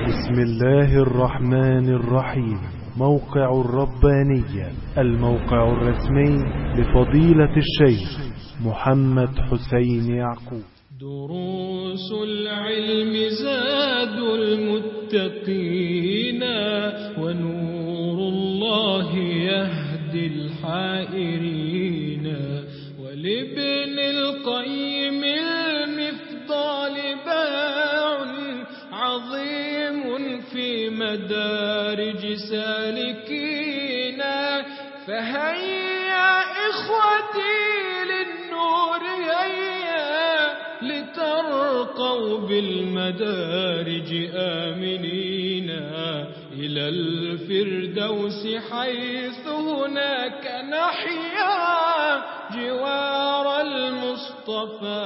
بسم الله الرحمن الرحيم موقع الربانية الموقع الرسمي لفضيلة الشيخ محمد حسين يعقوب دروس العلم زاد المتقين ونور الله يهدي الحائرين ولابن القيم المفضال باع عظيم في مدارج سالكين فهيا إخوتي للنور هيا لترقوا بالمدارج آمنين إلى الفردوس حيث هناك نحيا جوار المصطفى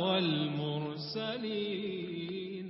والمرسلين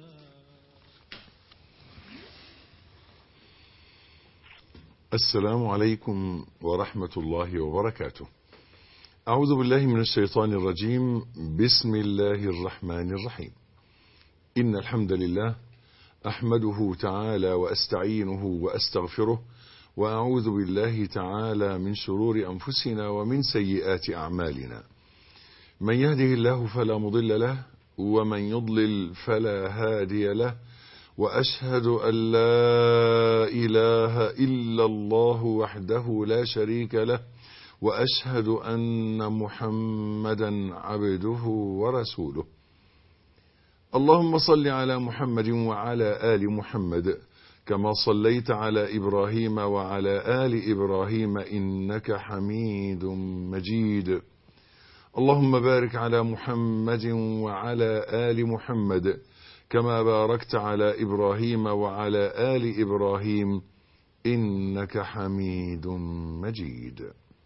السلام عليكم ورحمة الله وبركاته. أعوذ بالله من الشيطان الرجيم، بسم الله الرحمن الرحيم. إن الحمد لله أحمده تعالى وأستعينه وأستغفره وأعوذ بالله تعالى من شرور أنفسنا ومن سيئات أعمالنا. من يهده الله فلا مضل له ومن يضلل فلا هادي له. واشهد ان لا اله الا الله وحده لا شريك له واشهد ان محمدا عبده ورسوله اللهم صل على محمد وعلى ال محمد كما صليت على ابراهيم وعلى ال ابراهيم انك حميد مجيد اللهم بارك على محمد وعلى ال محمد كما باركت على ابراهيم وعلى ال ابراهيم انك حميد مجيد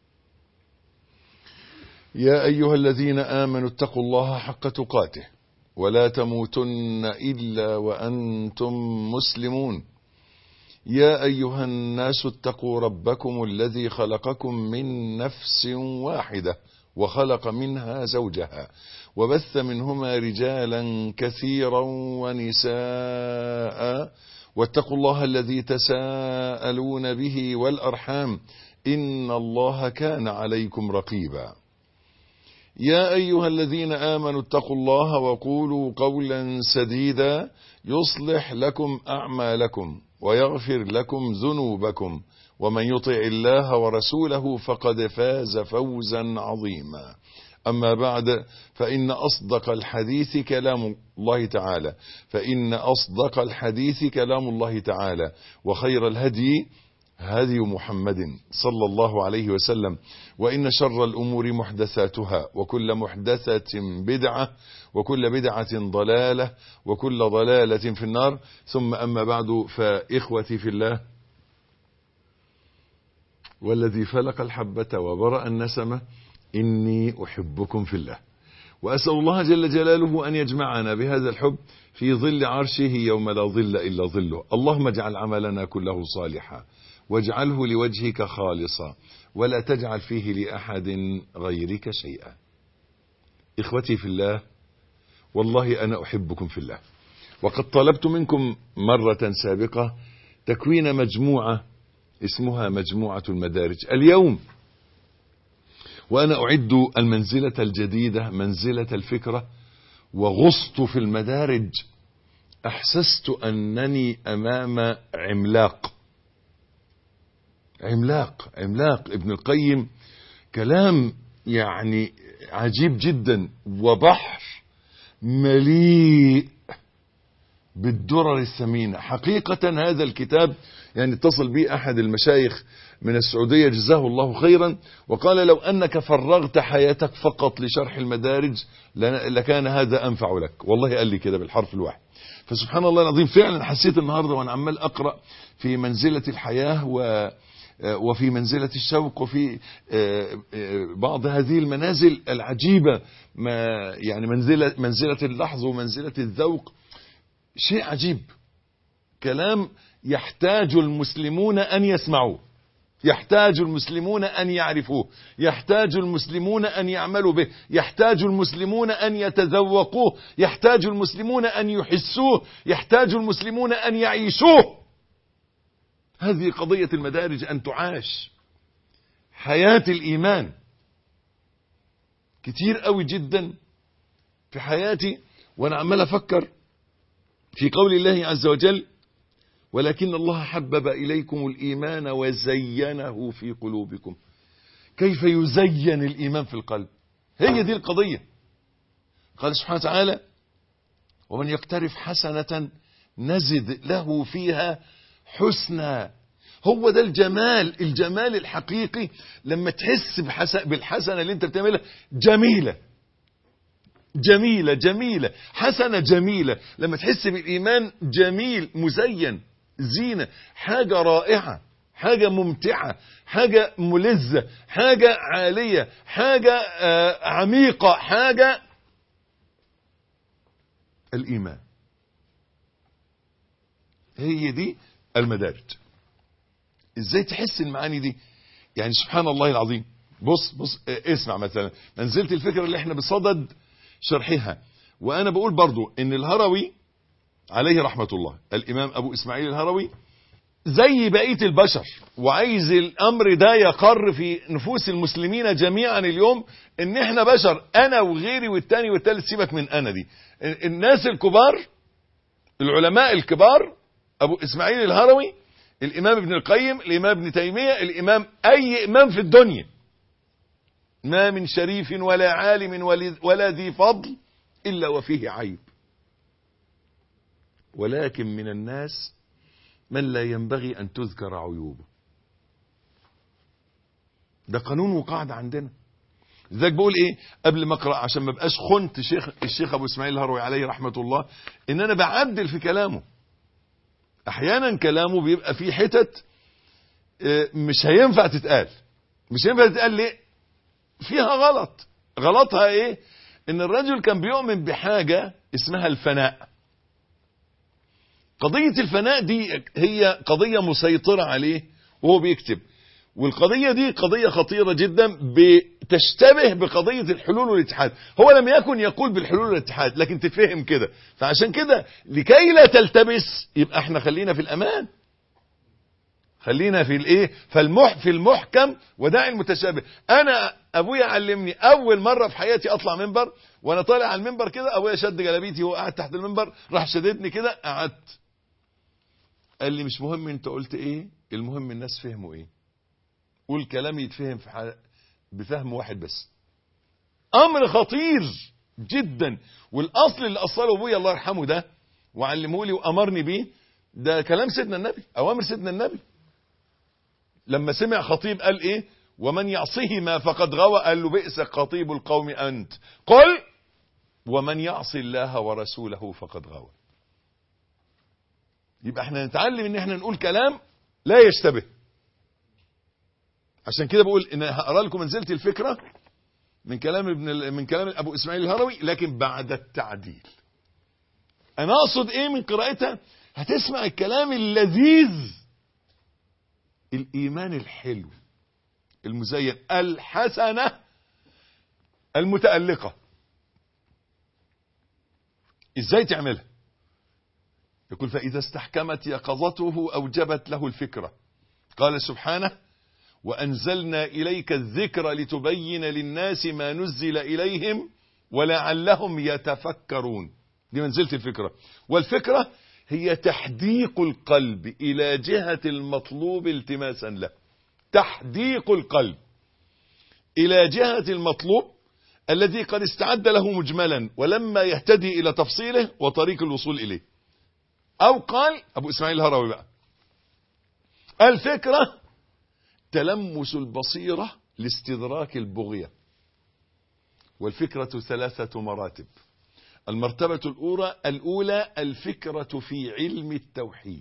يا ايها الذين امنوا اتقوا الله حق تقاته ولا تموتن الا وانتم مسلمون يا ايها الناس اتقوا ربكم الذي خلقكم من نفس واحده وخلق منها زوجها وبث منهما رجالا كثيرا ونساء واتقوا الله الذي تساءلون به والارحام ان الله كان عليكم رقيبا يا ايها الذين امنوا اتقوا الله وقولوا قولا سديدا يصلح لكم اعمالكم ويغفر لكم ذنوبكم ومن يطع الله ورسوله فقد فاز فوزا عظيما أما بعد فإن أصدق الحديث كلام الله تعالى فإن أصدق الحديث كلام الله تعالى وخير الهدي هدي محمد صلى الله عليه وسلم وإن شر الأمور محدثاتها وكل محدثة بدعة وكل بدعة ضلالة وكل ضلالة في النار ثم أما بعد فإخوتي في الله والذي فلق الحبة وبرأ النسمة إني أحبكم في الله وأسأل الله جل جلاله أن يجمعنا بهذا الحب في ظل عرشه يوم لا ظل إلا ظله اللهم اجعل عملنا كله صالحا واجعله لوجهك خالصا ولا تجعل فيه لأحد غيرك شيئا إخوتي في الله والله أنا أحبكم في الله وقد طلبت منكم مرة سابقة تكوين مجموعة اسمها مجموعة المدارج اليوم وأنا أعد المنزلة الجديدة منزلة الفكرة وغصت في المدارج أحسست أنني أمام عملاق عملاق عملاق ابن القيم كلام يعني عجيب جدا وبحر مليء بالدرر الثمينة حقيقة هذا الكتاب يعني اتصل بي أحد المشايخ من السعودية جزاه الله خيرا وقال لو أنك فرغت حياتك فقط لشرح المدارج لكان هذا أنفع لك والله قال لي كده بالحرف الواحد فسبحان الله العظيم فعلا حسيت النهاردة وأنا عمال أقرأ في منزلة الحياة و وفي منزلة الشوق وفي بعض هذه المنازل العجيبة ما يعني منزلة, منزلة اللحظ ومنزلة الذوق شيء عجيب كلام يحتاج المسلمون أن يسمعوه يحتاج المسلمون أن يعرفوه يحتاج المسلمون أن يعملوا به يحتاج المسلمون أن يتذوقوه يحتاج المسلمون أن يحسوه يحتاج المسلمون أن يعيشوه هذه قضية المدارج أن تعاش حياة الإيمان كتير قوي جدا في حياتي وأنا عمال أفكر في قول الله عز وجل ولكن الله حبب إليكم الإيمان وزينه في قلوبكم كيف يزين الإيمان في القلب هي دي القضية قال سبحانه وتعالى ومن يقترف حسنة نزد له فيها حسنى هو ده الجمال الجمال الحقيقي لما تحس بالحسنة اللي انت بتعملها جميلة جميلة جميلة حسنة جميلة لما تحس بالإيمان جميل مزين زينة حاجة رائعة حاجة ممتعة حاجة ملذة حاجة عالية حاجة آه عميقة حاجة الإيمان هي دي المدارج ازاي تحس المعاني دي يعني سبحان الله العظيم بص بص اسمع مثلا منزلت الفكرة اللي احنا بصدد شرحها وانا بقول برضو ان الهروي عليه رحمة الله الامام ابو اسماعيل الهروي زي بقية البشر وعايز الامر ده يقر في نفوس المسلمين جميعا اليوم ان احنا بشر انا وغيري والتاني والتالت سيبك من انا دي الناس الكبار العلماء الكبار ابو اسماعيل الهروي الامام ابن القيم الامام ابن تيمية الامام اي امام في الدنيا ما من شريف ولا عالم ولا ذي فضل الا وفيه عيب ولكن من الناس من لا ينبغي ان تذكر عيوبه ده قانون وقاعدة عندنا لذلك بقول ايه قبل ما اقرا عشان ما بقاش خنت شيخ الشيخ ابو اسماعيل الهروي عليه رحمه الله ان انا بعدل في كلامه احيانا كلامه بيبقى فيه حتت مش هينفع تتقال مش هينفع تتقال ليه فيها غلط غلطها ايه ان الرجل كان بيؤمن بحاجة اسمها الفناء قضية الفناء دي هي قضية مسيطرة عليه وهو بيكتب والقضية دي قضية خطيرة جدا بتشتبه بقضية الحلول والاتحاد هو لم يكن يقول بالحلول والاتحاد لكن تفهم كده فعشان كده لكي لا تلتبس يبقى احنا خلينا في الامان خلينا في الايه فالمح في المحكم وداعي المتشابه انا ابويا علمني اول مره في حياتي اطلع منبر وانا طالع على المنبر كده ابويا شد جلابيتي وهو قاعد تحت المنبر راح شددني كده قعدت قال لي مش مهم انت قلت ايه المهم الناس فهموا ايه قول كلام يتفهم في حال بفهم واحد بس امر خطير جدا والاصل اللي اصله ابويا الله يرحمه ده وعلمه لي وامرني بيه ده كلام سيدنا النبي اوامر سيدنا النبي لما سمع خطيب قال ايه ومن يعصهما فقد غوى قال له بئس خطيب القوم انت قل ومن يعصي الله ورسوله فقد غوى يبقى احنا نتعلم ان احنا نقول كلام لا يشتبه عشان كده بقول ان هقرا لكم منزلة الفكرة من كلام ابن من كلام ابو اسماعيل الهروي لكن بعد التعديل انا اقصد ايه من قراءتها هتسمع الكلام اللذيذ الايمان الحلو المزين الحسنة المتألقة ازاي تعملها يقول فاذا استحكمت يقظته اوجبت له الفكرة قال سبحانه وأنزلنا إليك الذكر لتبين للناس ما نزل إليهم ولعلهم يتفكرون دي منزلة الفكرة والفكرة هي تحديق القلب إلى جهة المطلوب التماسا له تحديق القلب إلى جهة المطلوب الذي قد استعد له مجملا ولما يهتدي إلى تفصيله وطريق الوصول إليه أو قال أبو إسماعيل الهروي بقى الفكرة تلمس البصيرة لاستدراك البغية والفكرة ثلاثة مراتب المرتبة الأولى, الأولى الفكرة في علم التوحيد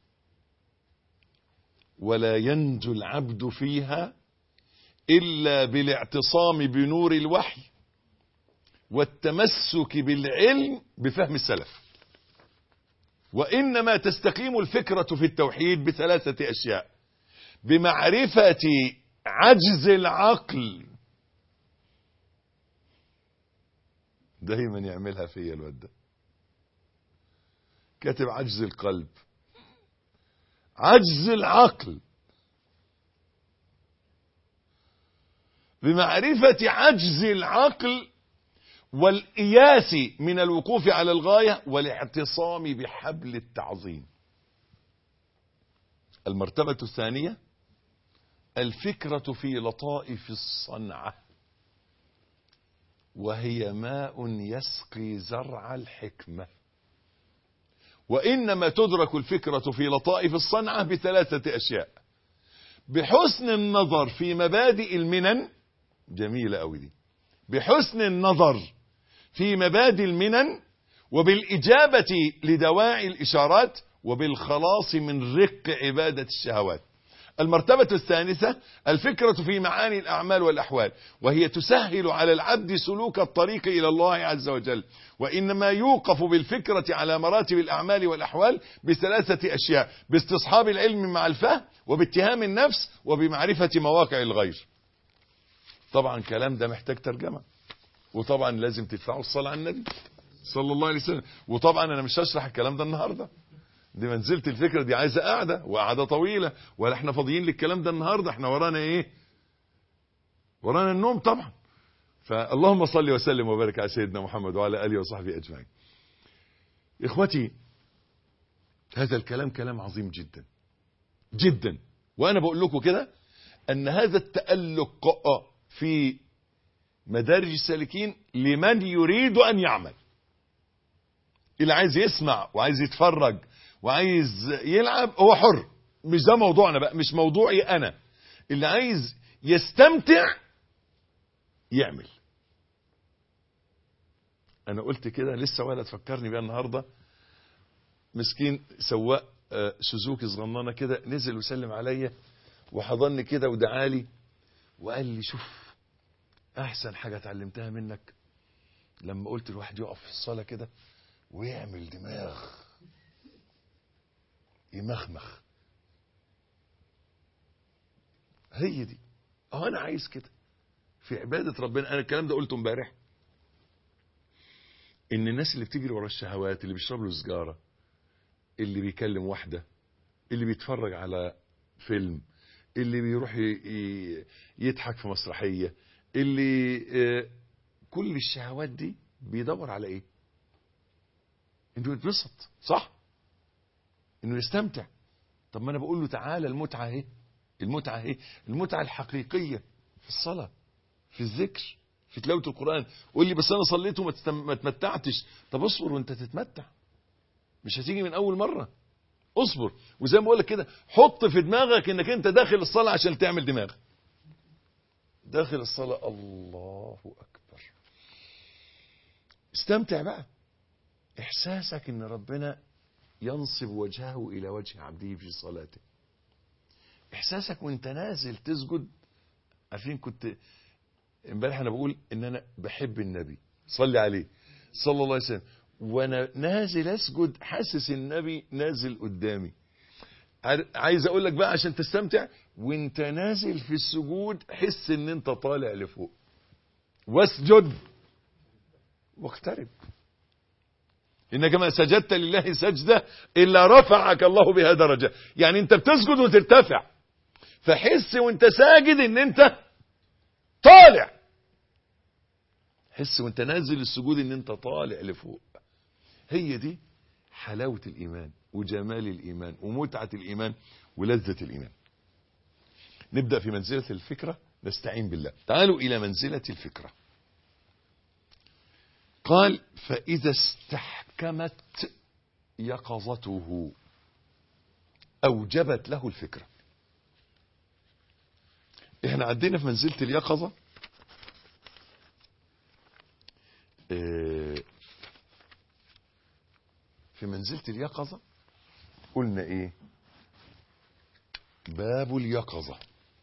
ولا ينجو العبد فيها إلا بالاعتصام بنور الوحي والتمسك بالعلم بفهم السلف وإنما تستقيم الفكرة في التوحيد بثلاثة أشياء بمعرفة عجز العقل دايما يعملها فيا الواد ده كاتب عجز القلب عجز العقل بمعرفة عجز العقل والإياس من الوقوف على الغاية والاعتصام بحبل التعظيم المرتبة الثانية الفكرة في لطائف الصنعة وهي ماء يسقي زرع الحكمة وإنما تدرك الفكرة في لطائف الصنعة بثلاثة أشياء بحسن النظر في مبادئ المنن جميلة أوي دي بحسن النظر في مبادئ المنن وبالإجابة لدواعي الإشارات وبالخلاص من رق عبادة الشهوات المرتبة الثالثة الفكرة في معاني الأعمال والأحوال وهي تسهل على العبد سلوك الطريق إلى الله عز وجل وإنما يوقف بالفكرة على مراتب الأعمال والأحوال بثلاثة أشياء باستصحاب العلم مع الفهم وباتهام النفس وبمعرفة مواقع الغير طبعا كلام ده محتاج ترجمة وطبعا لازم تدفعوا الصلاة على النبي صلى الله عليه وسلم وطبعا أنا مش هشرح الكلام ده النهاردة دي منزلة الفكرة دي عايزة قاعدة وقعدة طويلة ولا احنا فاضيين للكلام ده النهاردة احنا ورانا ايه ورانا النوم طبعا فاللهم صل وسلم وبارك على سيدنا محمد وعلى آله وصحبه أجمعين إخوتي هذا الكلام كلام عظيم جدا جدا وأنا بقول لكم كده أن هذا التألق في مدارج السالكين لمن يريد أن يعمل اللي عايز يسمع وعايز يتفرج وعايز يلعب هو حر مش ده موضوعنا بقى مش موضوعي انا اللي عايز يستمتع يعمل انا قلت كده لسه ولد فكرني بيها النهارده مسكين سواق آه، سوزوكي صغننه كده نزل وسلم عليا وحضني كده ودعالي وقال لي شوف احسن حاجه اتعلمتها منك لما قلت الواحد يقف في الصلاه كده ويعمل دماغ يمخمخ هي دي اه انا عايز كده في عبادة ربنا انا الكلام ده قلته امبارح ان الناس اللي بتجري ورا الشهوات اللي بيشرب له سجارة اللي بيكلم واحدة اللي بيتفرج على فيلم اللي بيروح ي- ي- يضحك في مسرحية اللي آه، كل الشهوات دي بيدور على ايه انه يتبسط صح انه يستمتع طب ما انا بقول له تعالى المتعه اهي المتعه اهي المتعه الحقيقيه في الصلاه في الذكر في تلاوه القران قول لي بس انا صليت وما تستم- ما تمتعتش طب اصبر وانت تتمتع مش هتيجي من اول مره اصبر وزي ما بقول لك كده حط في دماغك انك انت داخل الصلاه عشان تعمل دماغ داخل الصلاه الله اكبر استمتع بقى احساسك ان ربنا ينصب وجهه الى وجه عبده في صلاته احساسك وانت نازل تسجد عارفين كنت امبارح انا بقول ان انا بحب النبي صلي عليه صلى الله عليه وسلم وانا نازل اسجد حاسس النبي نازل قدامي عار- عايز اقول لك بقى عشان تستمتع وانت نازل في السجود حس ان انت طالع لفوق واسجد واقترب إنك ما سجدت لله سجدة إلا رفعك الله بها درجة يعني أنت بتسجد وترتفع فحس وانت ساجد ان انت طالع حس وانت نازل السجود ان انت طالع لفوق هي دي حلاوة الإيمان وجمال الإيمان ومتعة الإيمان ولذة الإيمان نبدأ في منزلة الفكرة نستعين بالله تعالوا إلى منزلة الفكرة قال فإذا استحكمت يقظته أوجبت له الفكرة احنا عدينا في منزلة اليقظة اه، في منزلة اليقظة قلنا ايه باب اليقظة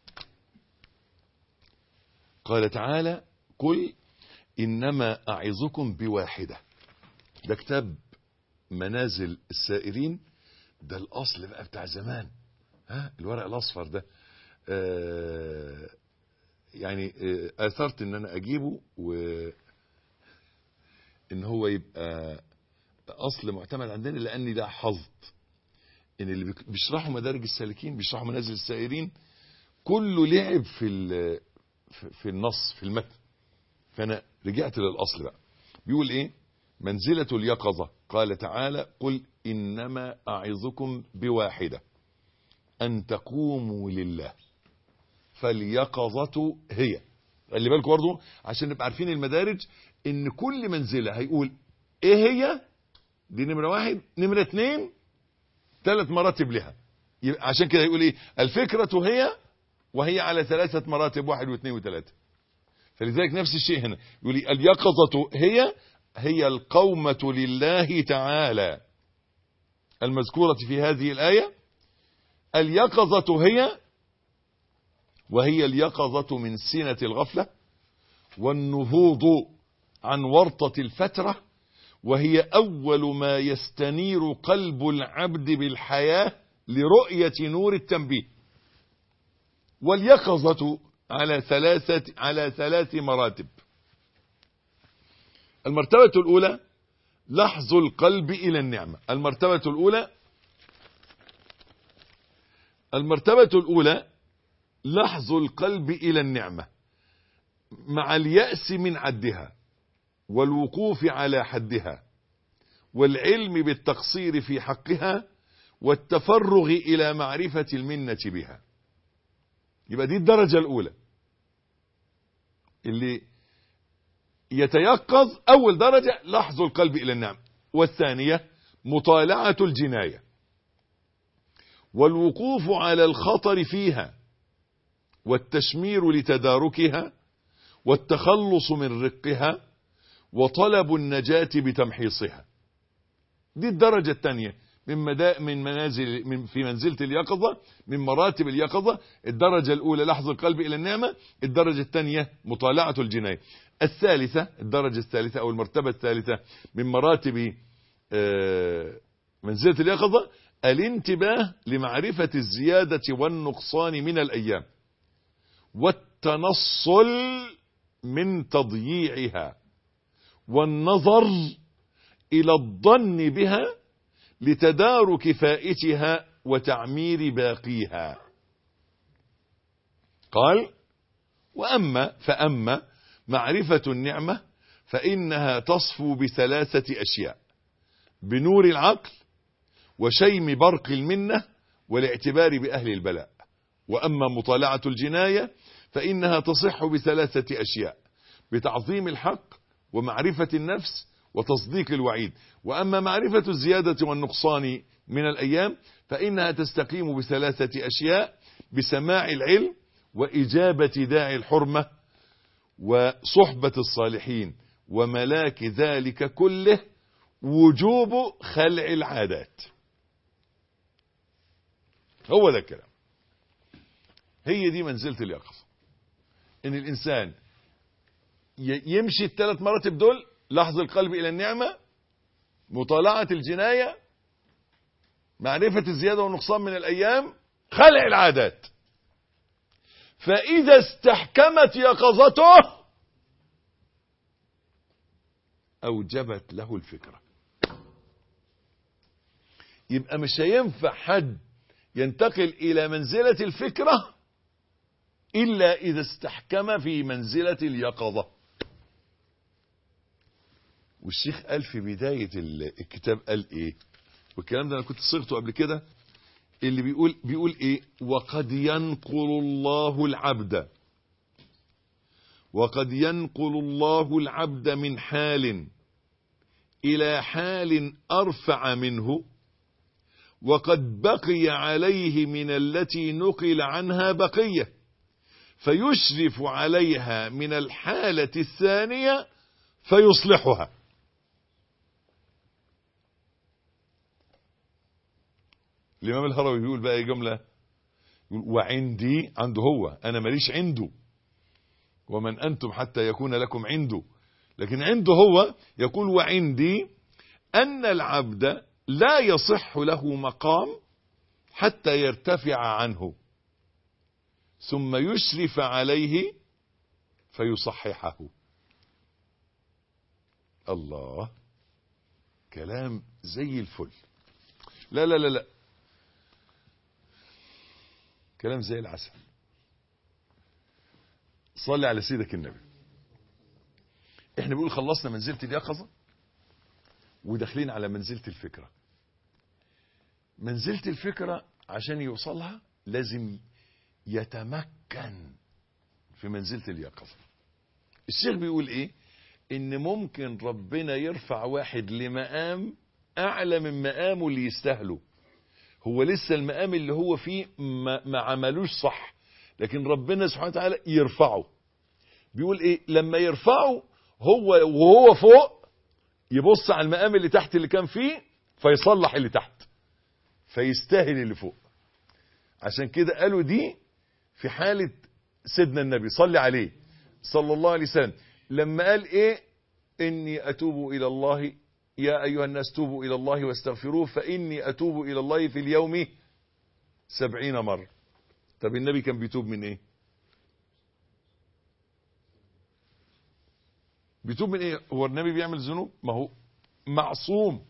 قال تعالى قل إنما أعظكم بواحدة ده كتاب منازل السائرين ده الأصل بقى بتاع زمان ها الورق الأصفر ده آه، يعني آه، اثرت ان انا اجيبه و ان هو يبقى اصل معتمد عندنا لاني لاحظت ان اللي بيك- بيشرحوا مدارج السالكين بيشرحوا منازل السائرين كله لعب في ال- في- في النص في المتن فانا رجعت للاصل بقى بيقول ايه منزلة اليقظة قال تعالى قل انما اعظكم بواحدة ان تقوموا لله فاليقظة هي خلي بالكم برضه عشان نبقى عارفين المدارج ان كل منزلة هيقول ايه هي دي نمرة واحد نمرة اتنين ثلاث مراتب لها يبقى عشان كده يقول ايه الفكرة هي وهي على ثلاثة مراتب واحد واثنين وثلاثة فلذلك نفس الشيء هنا يقول لي اليقظة هي هي القومة لله تعالى المذكورة في هذه الآية اليقظة هي وهي اليقظة من سنة الغفلة والنهوض عن ورطة الفترة وهي أول ما يستنير قلب العبد بالحياة لرؤية نور التنبيه واليقظة على ثلاثة على ثلاث مراتب المرتبة الأولى لحظ القلب إلى النعمة المرتبة الأولى المرتبة الأولى لحظ القلب إلى النعمة مع اليأس من عدها والوقوف على حدها والعلم بالتقصير في حقها والتفرغ إلى معرفة المنة بها يبقى دي الدرجة الأولى اللي يتيقظ أول درجة لحظ القلب إلى النعم والثانية مطالعة الجناية والوقوف على الخطر فيها والتشمير لتداركها والتخلص من رقها وطلب النجاة بتمحيصها دي الدرجة الثانية من مدا من منازل من في منزلة اليقظة من مراتب اليقظة الدرجة الأولى لحظ القلب إلى النعمة الدرجة الثانية مطالعة الجناية الثالثة الدرجة الثالثة أو المرتبة الثالثة من مراتب آه، منزلة اليقظة الانتباه لمعرفة الزيادة والنقصان من الأيام والتنصل من تضييعها والنظر إلى الظن بها لتدارك فائتها وتعمير باقيها قال وأما فأما معرفة النعمة فإنها تصفو بثلاثة أشياء بنور العقل وشيم برق المنة والاعتبار بأهل البلاء وأما مطالعة الجناية فإنها تصح بثلاثة أشياء بتعظيم الحق ومعرفة النفس وتصديق الوعيد وأما معرفة الزيادة والنقصان من الأيام فإنها تستقيم بثلاثة أشياء بسماع العلم وإجابة داعي الحرمة وصحبة الصالحين وملاك ذلك كله وجوب خلع العادات هو ده الكلام هي دي منزلة اليقظة ان الانسان ي- يمشي الثلاث مراتب دول لحظ القلب الى النعمة مطالعة الجناية معرفة الزيادة والنقصان من الايام خلع العادات فاذا استحكمت يقظته اوجبت له الفكرة يبقى مش هينفع حد ينتقل الى منزلة الفكرة الا اذا استحكم في منزلة اليقظة والشيخ قال في بداية ال- الكتاب قال ايه والكلام ده انا كنت صيغته قبل كده اللي بيقول بيقول ايه وقد ينقل الله العبد وقد ينقل الله العبد من حال الى حال ارفع منه وقد بقي عليه من التي نقل عنها بقيه فيشرف عليها من الحاله الثانيه فيصلحها الامام الهروي بيقول بقى ايه جمله يقول وعندي عنده هو انا ماليش عنده ومن انتم حتى يكون لكم عنده لكن عنده هو يقول وعندي ان العبد لا يصح له مقام حتى يرتفع عنه ثم يشرف عليه فيصححه الله كلام زي الفل لا لا لا لا كلام زي العسل صلي على سيدك النبي احنا بنقول خلصنا منزلة اليقظة وداخلين على منزلة الفكرة منزلة الفكرة عشان يوصلها لازم يتمكن في منزلة اليقظة الشيخ بيقول ايه ان ممكن ربنا يرفع واحد لمقام اعلى من مقامه اللي يستاهله هو لسه المقام اللي هو فيه ما, ما عملوش صح لكن ربنا سبحانه وتعالى يرفعه بيقول ايه لما يرفعه هو وهو فوق يبص على المقام اللي تحت اللي كان فيه فيصلح اللي تحت فيستاهل اللي فوق عشان كده قالوا دي في حالة سيدنا النبي صلي عليه صلى الله عليه وسلم لما قال ايه اني اتوب الى الله يا ايها الناس توبوا الى الله واستغفروه فاني اتوب الى الله في اليوم سبعين مرة طب النبي كان بيتوب من ايه بيتوب من ايه هو النبي بيعمل ذنوب ما هو معصوم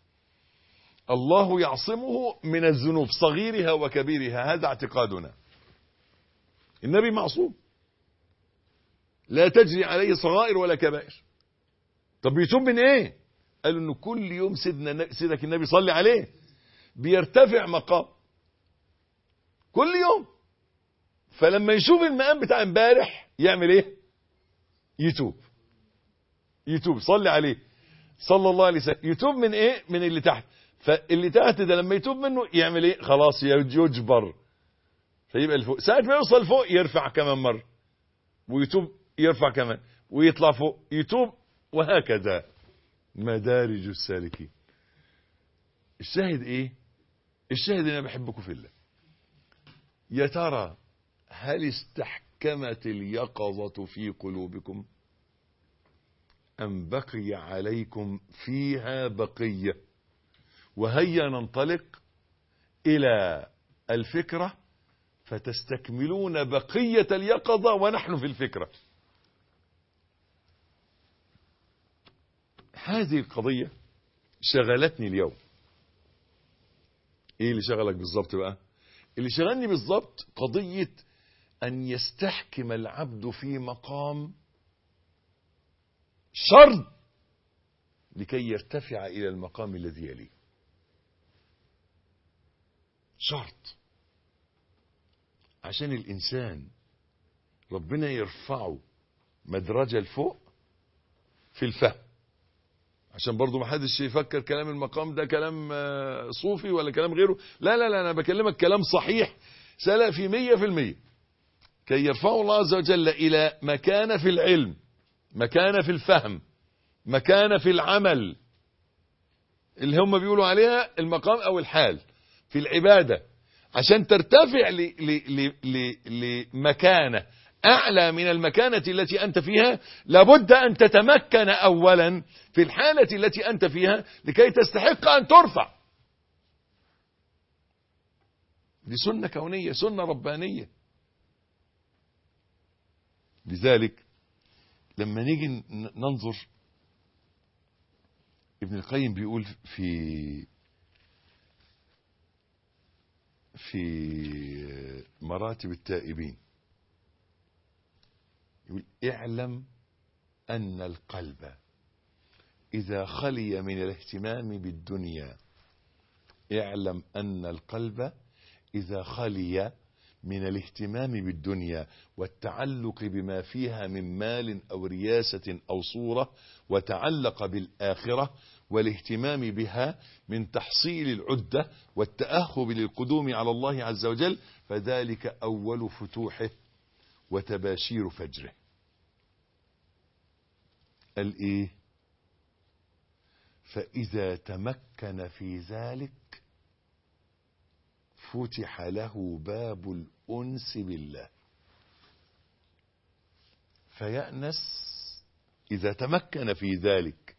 الله يعصمه من الذنوب صغيرها وكبيرها هذا اعتقادنا النبي معصوم لا تجري عليه صغائر ولا كبائر طب بيتوب من ايه قالوا انه كل يوم سيدنا سيدك النبي صلي عليه بيرتفع مقام كل يوم فلما يشوف المقام بتاع امبارح يعمل ايه يتوب يتوب صلي عليه صلى الله عليه وسلم يتوب من ايه من اللي تحت فاللي تحت ده لما يتوب منه يعمل ايه خلاص يجبر فيبقى الفوق ساعة ما يوصل فوق يرفع كمان مرة ويتوب يرفع كمان ويطلع فوق يتوب وهكذا مدارج السالكين الشاهد ايه الشاهد انا بحبكم في الله يا ترى هل استحكمت اليقظة في قلوبكم أم بقي عليكم فيها بقية وهيا ننطلق إلى الفكرة فتستكملون بقية اليقظة ونحن في الفكرة هذه القضية شغلتني اليوم ايه اللي شغلك بالظبط بقى اللي شغلني بالظبط قضية ان يستحكم العبد في مقام شرط لكي يرتفع الى المقام الذي يليه شرط عشان الانسان ربنا يرفعه مدرجة لفوق في الفهم عشان برضو ما حدش يفكر كلام المقام ده كلام صوفي ولا كلام غيره لا لا لا انا بكلمك كلام صحيح سلفي مية في المية كي يرفعه الله عز وجل الى مكانة في العلم مكانة في الفهم مكانة في العمل اللي هم بيقولوا عليها المقام او الحال في العبادة عشان ترتفع لمكانة أعلى من المكانة التي أنت فيها لابد أن تتمكن أولا في الحالة التي أنت فيها لكي تستحق أن ترفع دي سنة كونية سنة ربانية لذلك لما نيجي ننظر ابن القيم بيقول في في مراتب التائبين يقول اعلم أن القلب إذا خلي من الاهتمام بالدنيا اعلم أن القلب إذا خلي من الاهتمام بالدنيا والتعلق بما فيها من مال أو رياسة أو صورة وتعلق بالآخرة والاهتمام بها من تحصيل العدة والتأهب للقدوم على الله عز وجل فذلك أول فتوحه وتباشير فجره قال ايه فاذا تمكن في ذلك فتح له باب الانس بالله فيأنس اذا تمكن في ذلك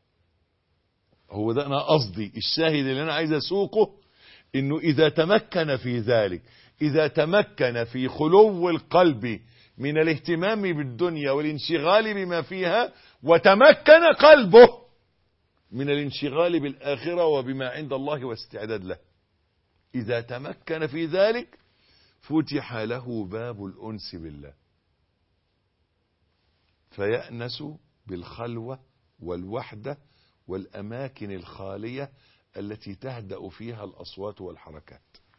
هو ده انا قصدي الشاهد اللي انا عايز اسوقه انه اذا تمكن في ذلك إذا تمكن في خلو القلب من الاهتمام بالدنيا والانشغال بما فيها وتمكن قلبه من الانشغال بالآخرة وبما عند الله واستعداد له إذا تمكن في ذلك فتح له باب الأنس بالله فيأنس بالخلوة والوحدة والأماكن الخالية التي تهدأ فيها الأصوات والحركات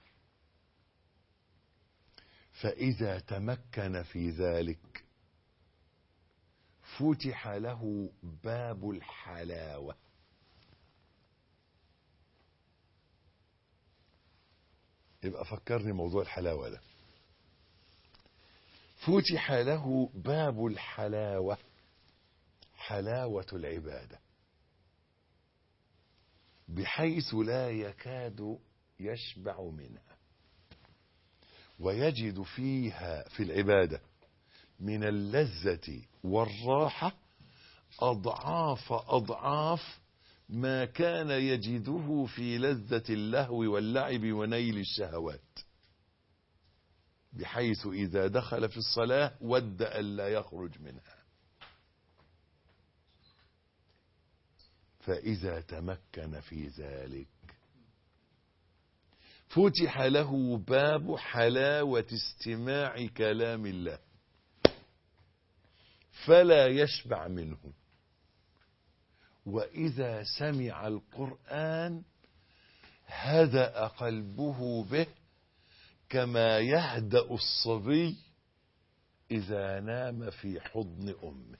فإذا تمكن في ذلك فتح له باب الحلاوة يبقى فكرني موضوع الحلاوة ده فتح له باب الحلاوة حلاوة العبادة بحيث لا يكاد يشبع منها ويجد فيها في العبادة من اللذة والراحة أضعاف أضعاف ما كان يجده في لذة اللهو واللعب ونيل الشهوات بحيث إذا دخل في الصلاة ود ألا يخرج منها فإذا تمكن في ذلك فتح له باب حلاوة استماع كلام الله فلا يشبع منه وإذا سمع القرآن هدأ قلبه به كما يهدأ الصبي إذا نام في حضن أمه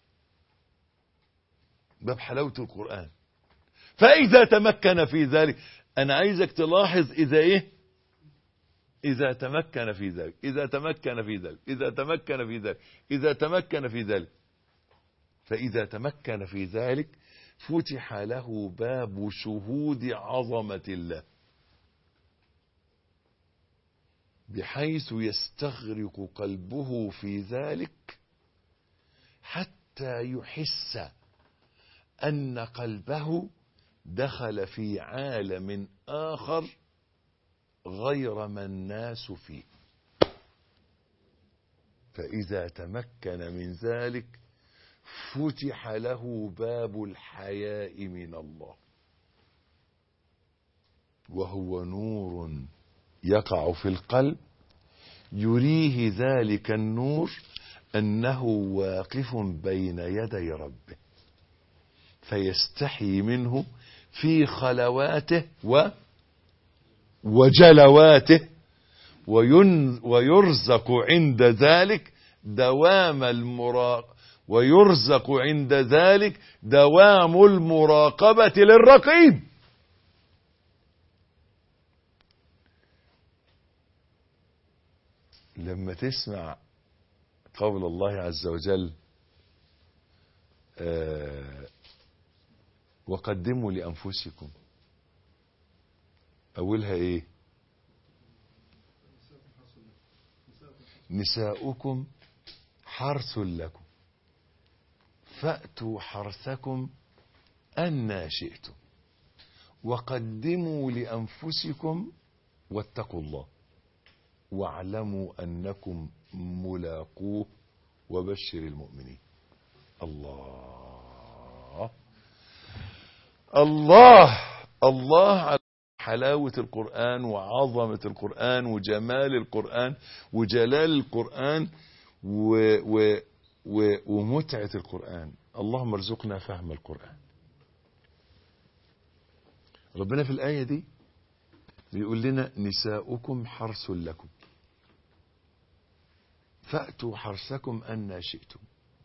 باب حلاوة القرآن فإذا تمكن في ذلك أنا عايزك تلاحظ إذا إيه إذا تمكن في ذلك إذا تمكن في ذلك إذا تمكن في ذلك إذا تمكن في ذلك فإذا تمكن في ذلك فتح له باب شهود عظمة الله بحيث يستغرق قلبه في ذلك حتى يحس أن قلبه دخل في عالم آخر غير ما الناس فيه فإذا تمكن من ذلك فتح له باب الحياء من الله وهو نور يقع في القلب يريه ذلك النور أنه واقف بين يدي ربه فيستحي منه في خلواته و وجلواته وين ويرزق عند ذلك دوام المراق ويرزق عند ذلك دوام المراقبة للرقيب لما تسمع قول الله عز وجل آه وقدموا لأنفسكم أولها إيه نساؤكم حرث لكم فأتوا حرثكم أنا شئتم وقدموا لأنفسكم واتقوا الله واعلموا أنكم ملاقوه وبشر المؤمنين الله الله الله على حلاوة القرآن وعظمة القرآن وجمال القرآن وجلال القرآن و و و ومتعة القرآن اللهم ارزقنا فهم القرآن ربنا في الآية دي بيقول لنا نساؤكم حرث لكم فأتوا حرثكم أن شئتم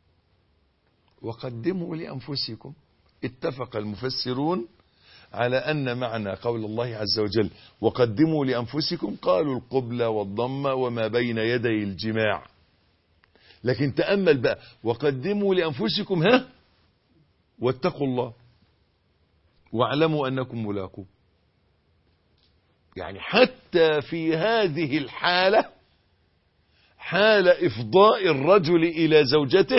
وقدموا لأنفسكم اتفق المفسرون على أن معنى قول الله عز وجل وقدموا لأنفسكم قالوا القبلة والضمة وما بين يدي الجماع لكن تأمل بقى وقدموا لأنفسكم ها واتقوا الله واعلموا أنكم ملاقوه يعني حتى في هذه الحالة حال إفضاء الرجل إلى زوجته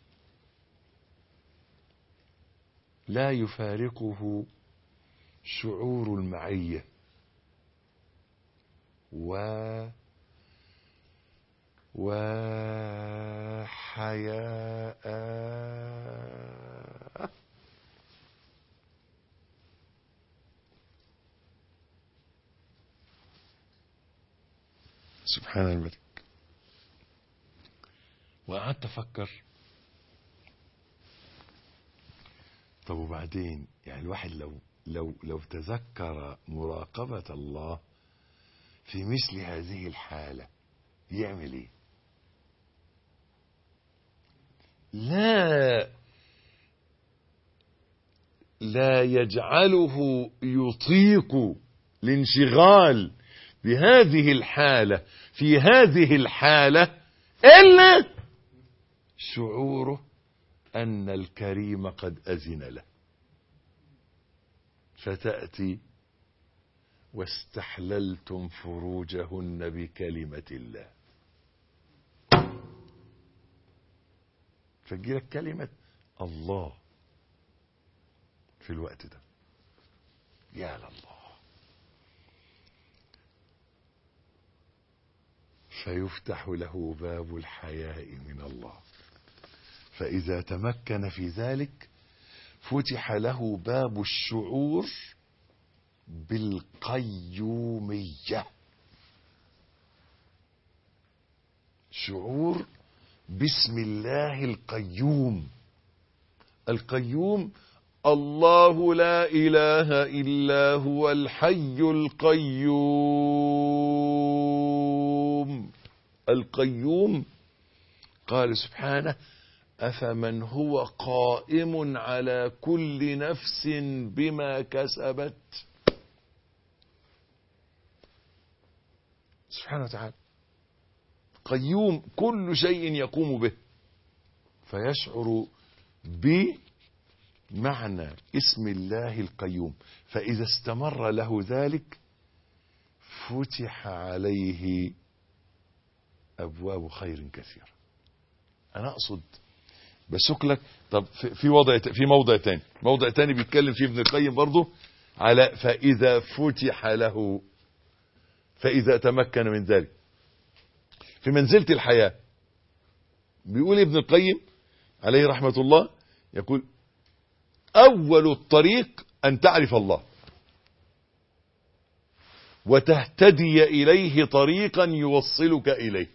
لا يفارقه شعور المعية وحياء سبحان الملك وقعدت افكر طب وبعدين يعني الواحد لو لو لو تذكر مراقبة الله في مثل هذه الحالة يعمل ايه لا لا يجعله يطيق الانشغال بهذه الحالة في هذه الحالة إلا شعوره أن الكريم قد أذن له فتأتي واستحللتم فروجهن بكلمة الله فجيلك كلمة الله في الوقت ده يا لله فيفتح له باب الحياء من الله فإذا تمكن في ذلك فتح له باب الشعور بالقيومية شعور بسم الله القيوم القيوم الله لا إله إلا هو الحي القيوم القيوم قال سبحانه أفمن هو قائم على كل نفس بما كسبت سبحانه وتعالى قيوم كل شيء يقوم به فيشعر بمعنى اسم الله القيوم فإذا استمر له ذلك فتح عليه أبواب خير كثيرة أنا أقصد بسك لك طب في في وضع في موضع تاني موضع تاني بيتكلم فيه ابن القيم برضه على فإذا فتح له فإذا تمكن من ذلك في منزلة الحياة بيقول ابن القيم عليه رحمة الله يقول أول الطريق أن تعرف الله وتهتدي إليه طريقا يوصلك إليه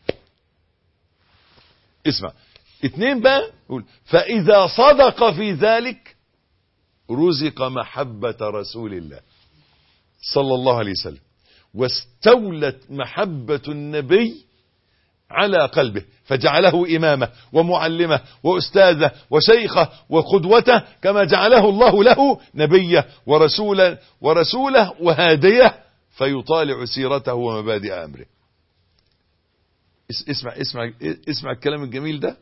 اسمع اتنين بقى يقول فإذا صدق في ذلك رزق محبة رسول الله صلى الله عليه وسلم واستولت محبة النبي على قلبه فجعله إمامه ومعلمه وأستاذه وشيخه وقدوته كما جعله الله له نبيه ورسولا ورسوله وهاديه فيطالع سيرته ومبادئ أمره اسمع اسمع اسمع الكلام الجميل ده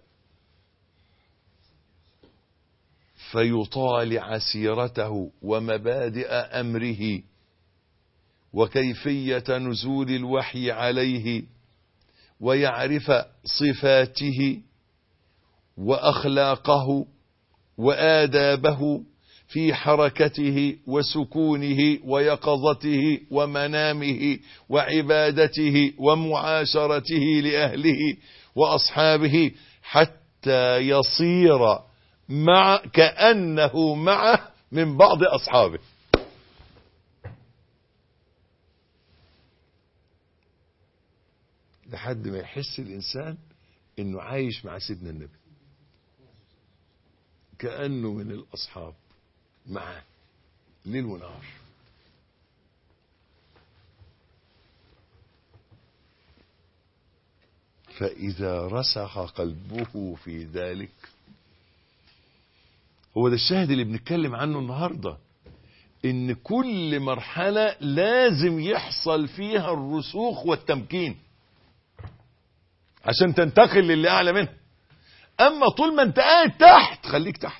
فيطالع سيرته ومبادئ أمره وكيفية نزول الوحي عليه ويعرف صفاته وأخلاقه وآدابه في حركته وسكونه ويقظته ومنامه وعبادته ومعاشرته لأهله وأصحابه حتى يصير مع كأنه معه من بعض أصحابه لحد ما يحس الإنسان إنه عايش مع سيدنا النبي كأنه من الأصحاب معاه ليل ونهار فإذا رسخ قلبه في ذلك هو ده الشاهد اللي بنتكلم عنه النهارده ان كل مرحلة لازم يحصل فيها الرسوخ والتمكين عشان تنتقل للي اعلى منها اما طول ما انت قاعد تحت خليك تحت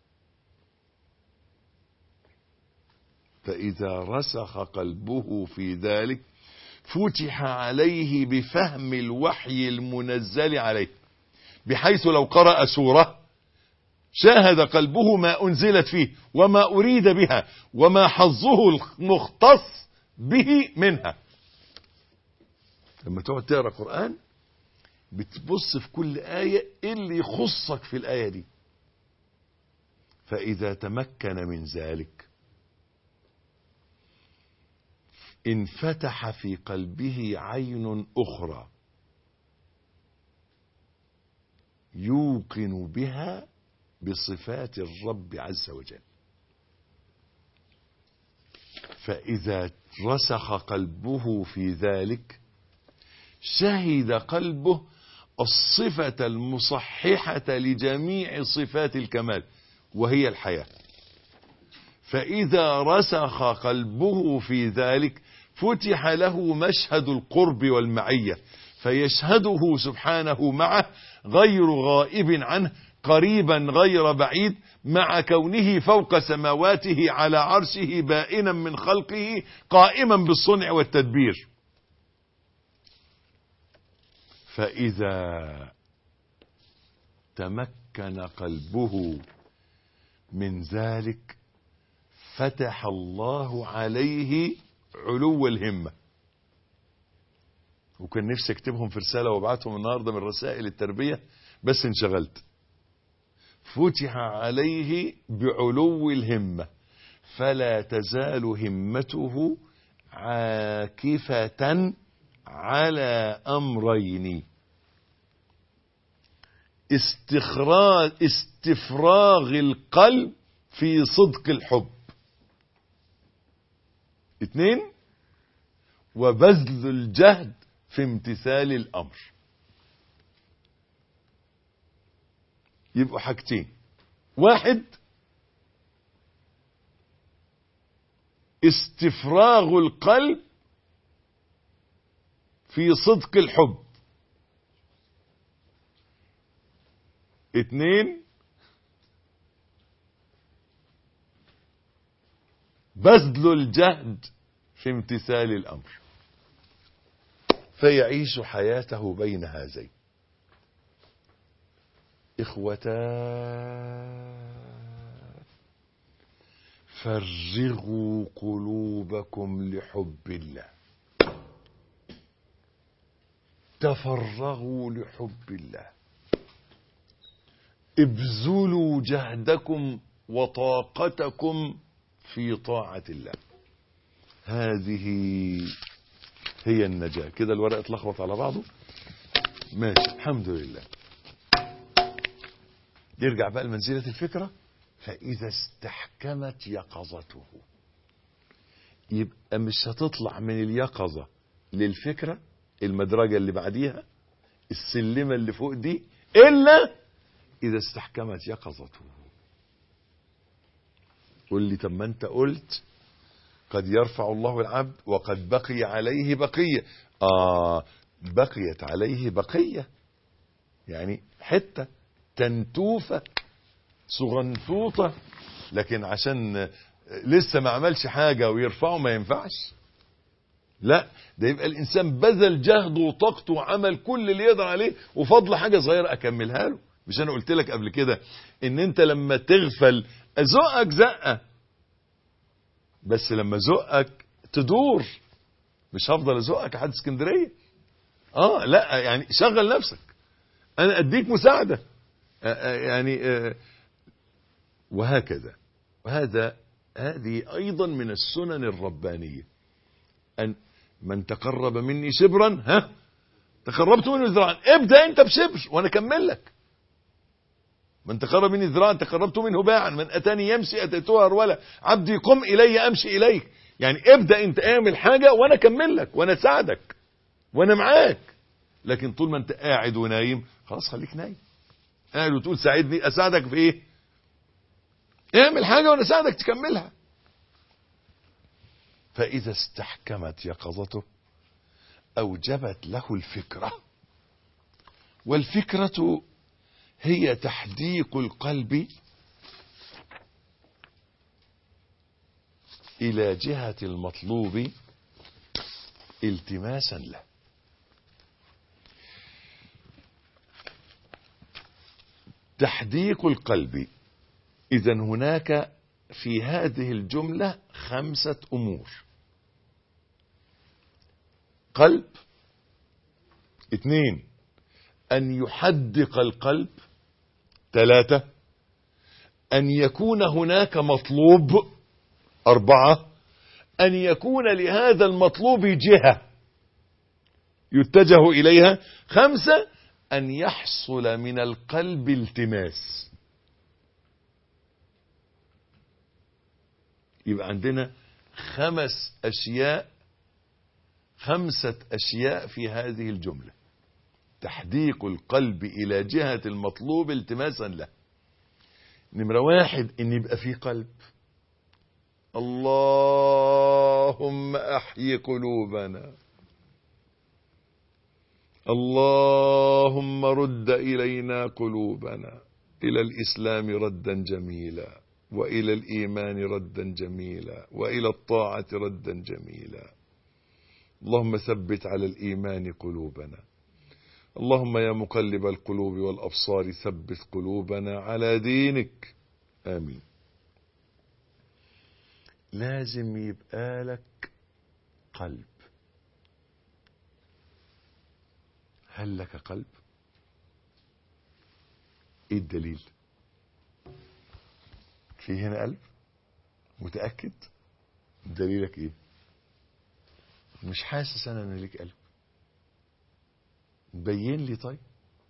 فاذا رسخ قلبه في ذلك فتح عليه بفهم الوحي المنزل عليه بحيث لو قرأ سورة شاهد قلبه ما أنزلت فيه وما أريد بها وما حظه المختص به منها لما تقعد تقرأ قرآن بتبص في كل آية إيه اللي يخصك في الآية دي فإذا تمكن من ذلك انفتح في قلبه عين أخرى يوقن بها بصفات الرب عز وجل فإذا رسخ قلبه في ذلك شهد قلبه الصفة المصححة لجميع صفات الكمال وهي الحياة فإذا رسخ قلبه في ذلك فتح له مشهد القرب والمعية فيشهده سبحانه معه غير غائب عنه قريبا غير بعيد مع كونه فوق سماواته على عرشه بائنا من خلقه قائما بالصنع والتدبير فإذا تمكن قلبه من ذلك فتح الله عليه علو الهمة وكان نفسي اكتبهم في رسالة وابعتهم النهاردة من رسائل التربية بس انشغلت فتح عليه بعلو الهمة فلا تزال همته عاكفة على أمرين استخراج استفراغ القلب في صدق الحب اثنين وبذل الجهد في امتثال الأمر يبقوا حاجتين واحد استفراغ القلب في صدق الحب اتنين بذل الجهد في امتثال الامر فيعيش حياته بين هذين اخوتا فرغوا قلوبكم لحب الله تفرغوا لحب الله ابذلوا جهدكم وطاقتكم في طاعة الله هذه هي النجاة كده الورق اتلخبط على بعضه ماشي الحمد لله يرجع بقى لمنزلة الفكرة فإذا استحكمت يقظته يبقى مش هتطلع من اليقظة للفكرة المدرجة اللي بعديها السلمة اللي فوق دي إلا إذا استحكمت يقظته قل لي طب ما أنت قلت قد يرفع الله العبد وقد بقي عليه بقية آه بقيت عليه بقية يعني حتة تنتوفة صغنطوطة لكن عشان لسه ما عملش حاجة ويرفعه ما ينفعش لا ده يبقى الإنسان بذل جهده وطاقته وعمل كل اللي يقدر عليه وفضل حاجة صغيرة أكملها له مش أنا قلت لك قبل كده إن أنت لما تغفل أزقك زقة بس لما زقك تدور مش هفضل أزقك لحد اسكندرية اه لا يعني شغل نفسك انا اديك مساعدة آه آه يعني آه وهكذا وهذا هذه ايضا من السنن الربانية ان من تقرب مني شبرا ها تقربت منه ذراعا ابدا انت بشبر وانا اكمل لك من تقرب مني ذراعا تقربت منه باعا من اتاني يمشي اتيته هرولا عبدي قم الي امشي اليك يعني ابدا انت اعمل حاجه وانا اكمل لك وانا اساعدك وانا معاك لكن طول ما انت قاعد ونايم خلاص خليك نايم قاعد وتقول ساعدني اساعدك في ايه اعمل حاجه وانا اساعدك تكملها فاذا استحكمت يقظته اوجبت له الفكره والفكره هي تحديق القلب الى جهه المطلوب التماسا له تحديق القلب اذا هناك في هذه الجمله خمسه امور قلب اثنين أن يحدق القلب ثلاثة أن يكون هناك مطلوب أربعة أن يكون لهذا المطلوب جهة يتجه إليها خمسة أن يحصل من القلب التماس يبقى عندنا خمس أشياء خمسة أشياء في هذه الجملة تحديق القلب إلى جهة المطلوب التماسا له نمرة واحد إن يبقى في قلب اللهم أحيي قلوبنا اللهم رد إلينا قلوبنا إلى الإسلام ردا جميلا وإلى الإيمان ردا جميلا وإلى الطاعة ردا جميلا اللهم ثبت على الإيمان قلوبنا اللهم يا مقلب القلوب والأبصار ثبت قلوبنا على دينك آمين لازم يبقى لك قلب هل لك قلب ايه الدليل في هنا قلب متأكد دليلك ايه مش حاسس انا ان ليك قلب بين لي طيب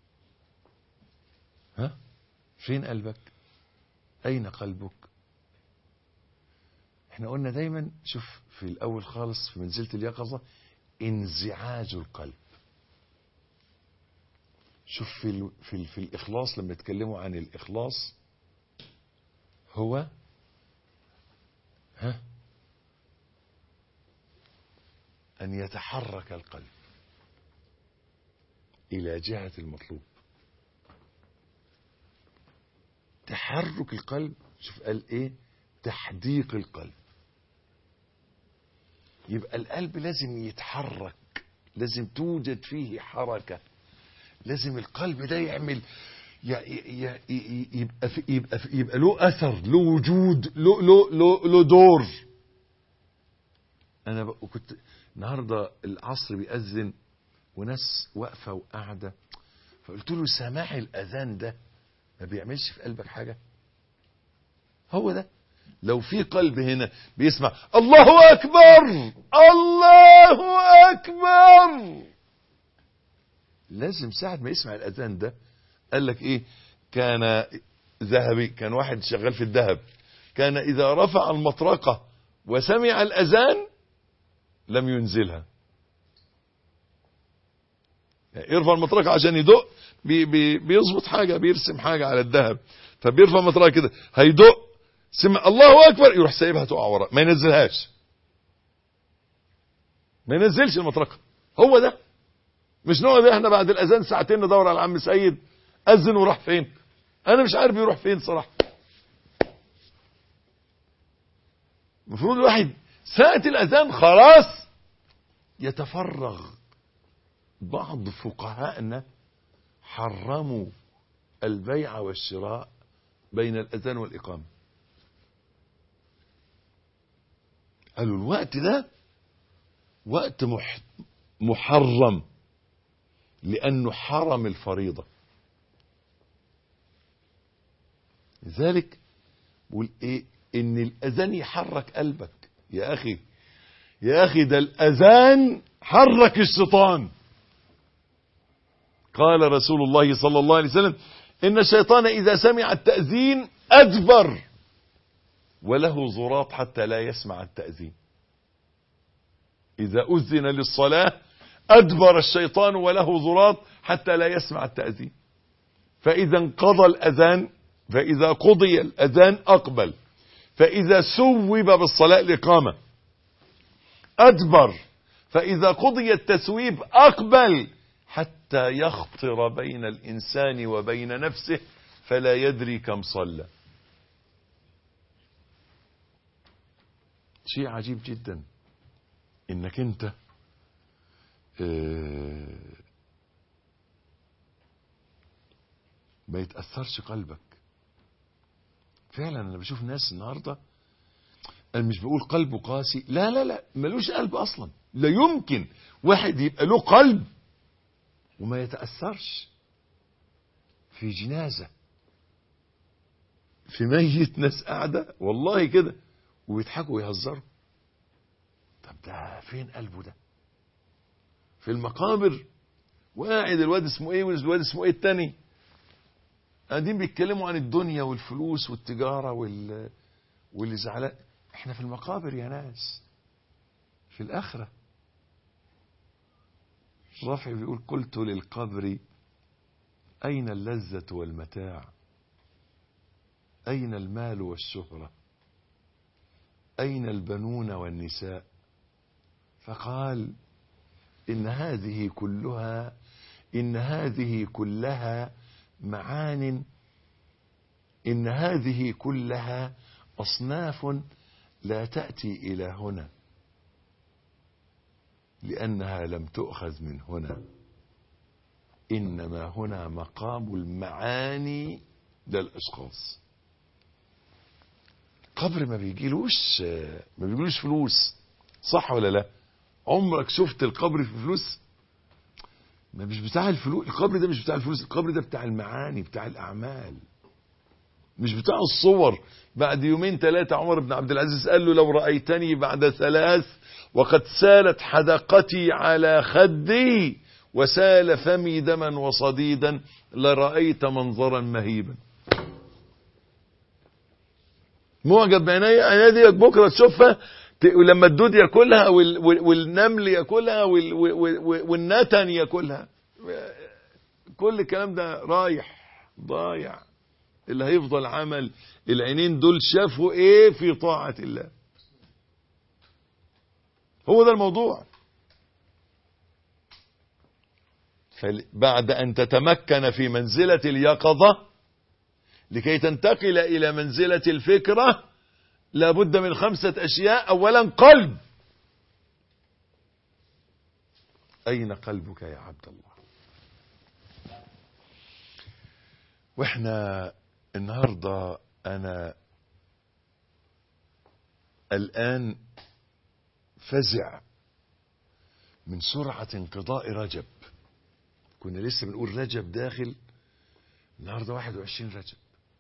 ها فين قلبك اين قلبك احنا قلنا دايما شوف في الاول خالص في منزلة اليقظة انزعاج القلب شوف في ال في, ال في الاخلاص لما يتكلموا عن الاخلاص هو ها ان يتحرك القلب الى جهة المطلوب تحرك القلب شوف قال ايه تحديق القلب يبقى القلب لازم يتحرك لازم توجد فيه حركة لازم القلب ده يعمل ي- ي- ي- يبقى في يبقى في يبقى له اثر له وجود له له له, له دور انا ب- كنت النهارده العصر بيأذن وناس واقفه وقاعده فقلت له سماع الاذان ده ما بيعملش في قلبك حاجه هو ده لو في قلب هنا بيسمع الله اكبر الله اكبر لازم ساعة ما يسمع الاذان ده قال لك ايه كان ذهبي كان واحد شغال في الذهب كان اذا رفع المطرقة وسمع الاذان لم ينزلها يعني يرفع المطرقة عشان يدق بي بي بيظبط حاجة بيرسم حاجة على الذهب فبيرفع المطرقة كده هيدق سمع الله اكبر يروح سايبها تقع ورا ما ينزلهاش ما ينزلش المطرقه هو ده مش نقعد احنا بعد الاذان ساعتين ندور على عم سيد اذن وراح فين انا مش عارف يروح فين صراحه المفروض الواحد ساعه الاذان خلاص يتفرغ بعض فقهائنا حرموا البيع والشراء بين الاذان والاقامه قالوا الوقت ده وقت مح محرم لأنه حرم الفريضة لذلك بقول ايه ان الاذان يحرك قلبك يا اخي يا اخي ده الاذان حرك الشيطان قال رسول الله صلى الله عليه وسلم ان الشيطان اذا سمع التأذين ادبر وله زراط حتى لا يسمع التأذين إذا أذن للصلاة أدبر الشيطان وله زراط حتى لا يسمع التأذين فإذا انقضى الأذان فإذا قضي الأذان أقبل فإذا سوب بالصلاة الإقامة أدبر فإذا قضي التسويب أقبل حتى يخطر بين الإنسان وبين نفسه فلا يدري كم صلى شيء عجيب جدا انك انت آه، ما يتأثرش قلبك فعلا انا بشوف ناس النهاردة انا مش بقول قلبه قاسي لا لا لا ملوش قلب اصلا لا يمكن واحد يبقى له قلب وما يتأثرش في جنازة في ميت ناس قاعدة والله كده ويضحكوا ويهزروا طب ده فين قلبه ده في المقابر وقاعد الواد اسمه ايه والواد اسمه ايه التاني قاعدين بيتكلموا عن الدنيا والفلوس والتجارة وال... واللي زعلان احنا في المقابر يا ناس في الآخرة رافع بيقول قلت للقبر أين اللذة والمتاع أين المال والشهرة أين البنون والنساء فقال إن هذه كلها إن هذه كلها معان إن هذه كلها أصناف لا تأتي إلى هنا لأنها لم تؤخذ من هنا إنما هنا مقام المعاني للأشخاص قبر ما بيجيلوش ما بيجيلوش فلوس صح ولا لا عمرك شفت القبر في فلوس ما مش بتاع الفلوس القبر ده مش بتاع الفلوس القبر ده بتاع المعاني بتاع الأعمال مش بتاع الصور بعد يومين ثلاثة عمر بن عبد العزيز قال له لو رأيتني بعد ثلاث وقد سالت حدقتي على خدي وسال فمي دما وصديدا لرأيت منظرا مهيبا معجب بعيني عيني دي بكرة تشوفها ولما الدود ياكلها وال وال والنمل ياكلها وال وال والنتن ياكلها كل الكلام ده رايح ضايع اللي هيفضل عمل العينين دول شافوا ايه في طاعة الله هو ده الموضوع بعد أن تتمكن في منزلة اليقظة لكي تنتقل إلى منزلة الفكرة لابد من خمسة أشياء أولا قلب أين قلبك يا عبد الله وإحنا النهاردة أنا الآن فزع من سرعة انقضاء رجب كنا لسه بنقول رجب داخل النهارده 21 رجب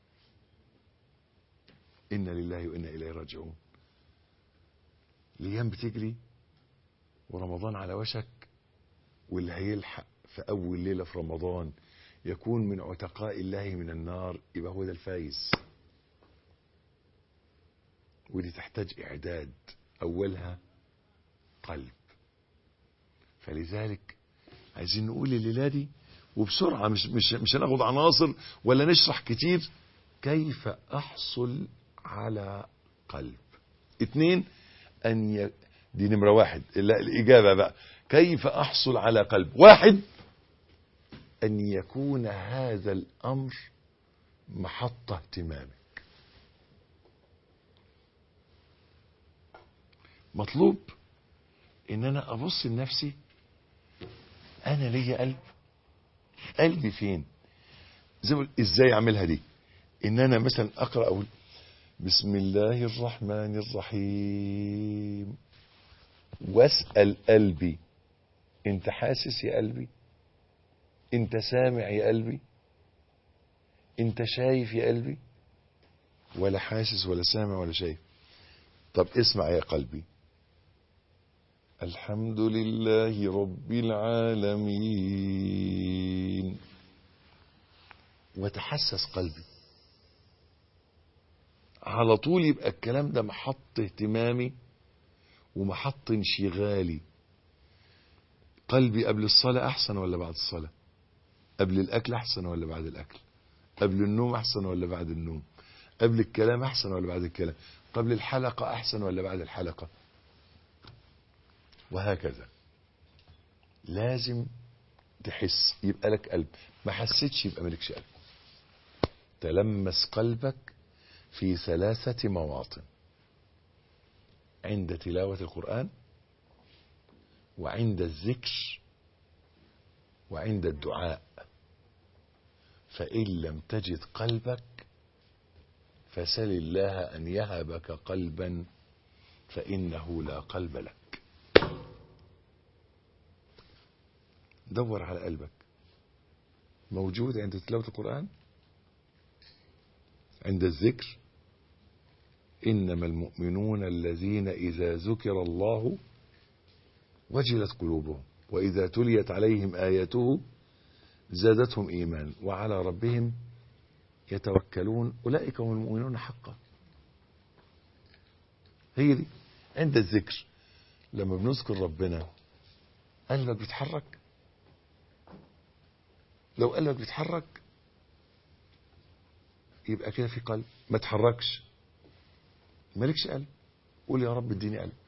إنا لله وإنا إليه راجعون الأيام بتجري ورمضان على وشك واللي هيلحق في أول ليلة في رمضان يكون من عتقاء الله من النار يبقى هو ده الفايز ودي تحتاج إعداد أولها قلب فلذلك عايزين نقول الليلة دي وبسرعة مش, مش, مش هناخد عناصر ولا نشرح كتير كيف أحصل على قلب اتنين أن ي... دي نمرة واحد لا الإجابة بقى كيف أحصل على قلب واحد أن يكون هذا الأمر محط اهتمامك مطلوب ان انا ابص لنفسي انا ليا قلب قلبي فين زي ما ازاي اعملها دي ان انا مثلا اقرا اقول بسم الله الرحمن الرحيم واسال قلبي انت حاسس يا قلبي انت سامع يا قلبي انت شايف يا قلبي ولا حاسس ولا سامع ولا شايف طب اسمع يا قلبي الحمد لله رب العالمين وتحسس قلبي على طول يبقى الكلام ده محط اهتمامي ومحط انشغالي قلبي قبل الصلاة أحسن ولا بعد الصلاة قبل الأكل أحسن ولا بعد الأكل قبل النوم أحسن ولا بعد النوم قبل الكلام أحسن ولا بعد الكلام قبل الحلقة أحسن ولا بعد الحلقة وهكذا لازم تحس يبقى لك قلب ما حسيتش يبقى مالكش قلب تلمس قلبك في ثلاثة مواطن عند تلاوة القرآن وعند الذكر وعند الدعاء فإن لم تجد قلبك فسل الله أن يهبك قلبا فإنه لا قلب لك دور على قلبك موجود عند تلاوة القرآن عند الذكر إنما المؤمنون الذين إذا ذكر الله وجلت قلوبهم وإذا تليت عليهم آياته زادتهم إيمان وعلى ربهم يتوكلون أولئك هم المؤمنون حقا هي دي عند الذكر لما بنذكر ربنا قلبك بيتحرك لو قلبك بيتحرك يبقى كده في قلب ما تحركش مالكش قلب قول يا رب اديني قلب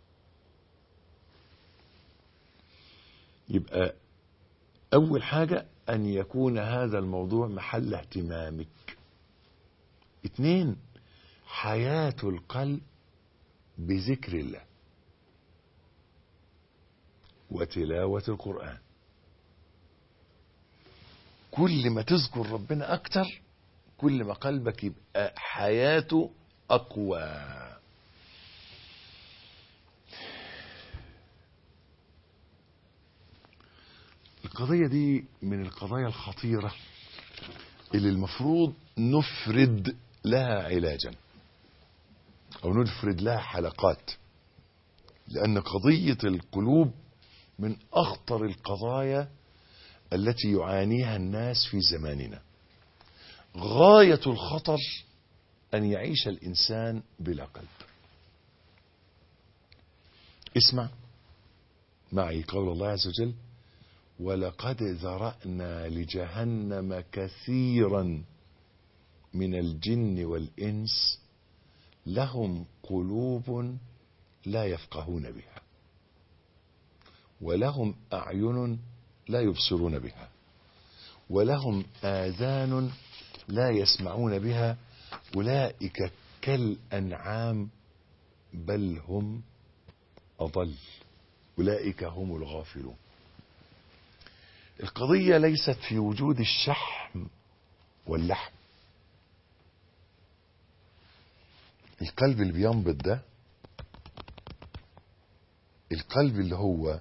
يبقى أول حاجة أن يكون هذا الموضوع محل اهتمامك اثنين حياة القلب بذكر الله وتلاوة القرآن كل ما تذكر ربنا أكتر كل ما قلبك يبقى حياته أقوى القضية دي من القضايا الخطيرة اللي المفروض نفرد لها علاجا أو نفرد لها حلقات لأن قضية القلوب من أخطر القضايا التي يعانيها الناس في زماننا غاية الخطر أن يعيش الإنسان بلا قلب اسمع معي قول الله عز وجل ولقد ذرأنا لجهنم كثيرا من الجن والإنس لهم قلوب لا يفقهون بها ولهم أعين لا يبصرون بها ولهم آذان لا يسمعون بها أولئك كالأنعام بل هم أضل أولئك هم الغافلون القضية ليست في وجود الشحم واللحم القلب اللي بينبض ده القلب اللي هو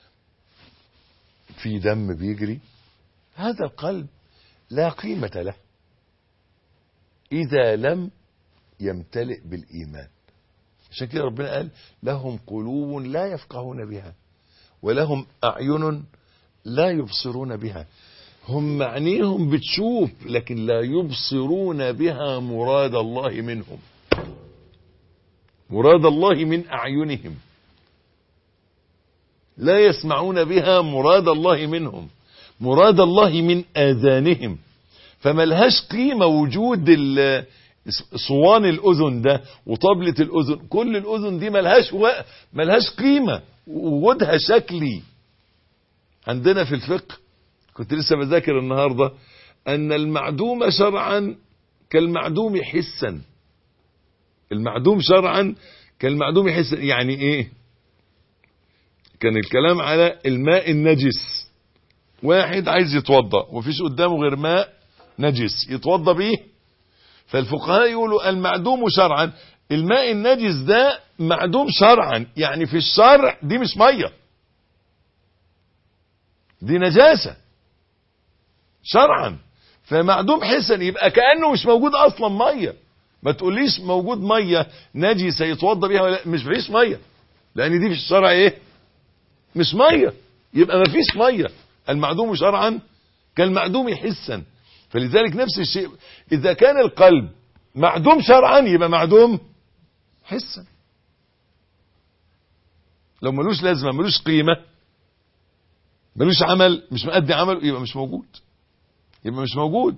فيه دم بيجري هذا القلب لا قيمة له إذا لم يمتلئ بالإيمان عشان كده ربنا قال لهم قلوب لا يفقهون بها ولهم أعين لا يبصرون بها هم عينيهم بتشوف لكن لا يبصرون بها مراد الله منهم مراد الله من أعينهم لا يسمعون بها مراد الله منهم مراد الله من آذانهم فملهاش قيمة وجود صوان الأذن ده وطبلة الأذن كل الأذن دي ملهاش و... ملهاش قيمة وجودها شكلي عندنا في الفقه كنت لسه بذاكر النهاردة أن المعدوم شرعا كالمعدوم حسا المعدوم شرعا كالمعدوم حسا يعني ايه كان الكلام على الماء النجس واحد عايز يتوضا ومفيش قدامه غير ماء نجس يتوضا بيه فالفقهاء يقولوا المعدوم شرعا الماء النجس ده معدوم شرعا يعني في الشرع دي مش ميه دي نجاسه شرعا فمعدوم حسن يبقى كانه مش موجود اصلا ميه ما تقوليش موجود ميه نجسه يتوضا بيها ولا مش فيش ميه لان دي في الشرع ايه مش ميه يبقى ما فيش ميه المعدوم شرعا كالمعدوم حسا فلذلك نفس الشيء اذا كان القلب معدوم شرعا يبقى معدوم حسا لو ملوش لازمه ملوش قيمه ملوش عمل مش مأدي عمل يبقى مش موجود يبقى مش موجود